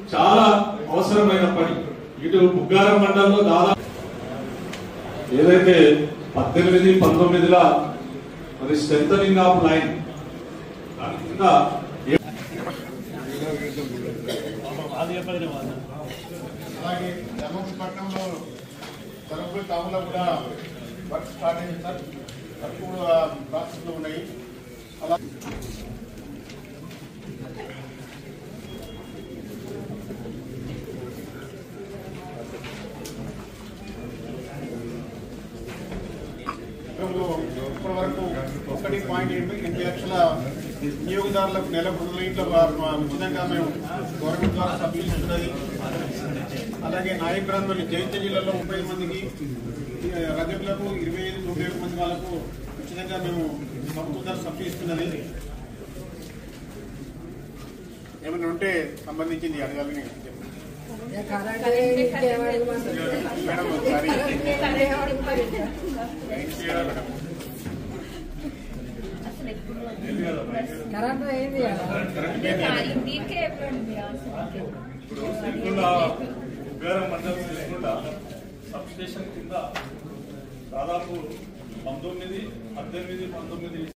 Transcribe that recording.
చాలా అవసరమైన పని ఇటు బుగ్గారం మండలంలో దాదాపు ఏదైతే పద్దెనిమిది పంతొమ్మిదిల మరి స్ట్రెంథనింగ్ ఆఫ్ లైన్ దాని కింద ఏ- అలాగే ధర్మపట్నంలో ధర్మపురి టౌన్లో కూడా వర్క్ స్టార్ట్ అయింది సార్ వర్క్ కూడా ప్రాసెస్లో ఉన్నాయి అలా ఇప్పటి వరకు ఒకటి పాయింట్ ఎనిమిది లక్షల వినియోగదారులకు నెలకు రెండు లీటర్ల ఉచితంగా మేము గవర్నమెంట్ ద్వారా సబ్సిడీ ఇస్తున్నది అలాగే నాయకురాంలోని జైత్య జిల్లాలో ముప్పై మందికి ఈ రజకులకు ఇరవై ఐదు నూట ఏడు మంది వాళ్ళకు ఉచితంగా మేము ప్రభుత్వం ద్వారా సబ్సిడీ ఇస్తున్నది ఏమైనా ఉంటే సంబంధించింది అడగాలని మేడం ఒకసారి గైడ్ చేయాలా మేడం కరెంట్ ఏంది దీనికే ఎప్పుడు ఇప్పుడు సిరికొండ బుగ్గారం మండలం సిరికొండ సబ్ స్టేషన్ కింద దాదాపు పంతొమ్మిది పద్దెనిమిది పంతొమ్మిది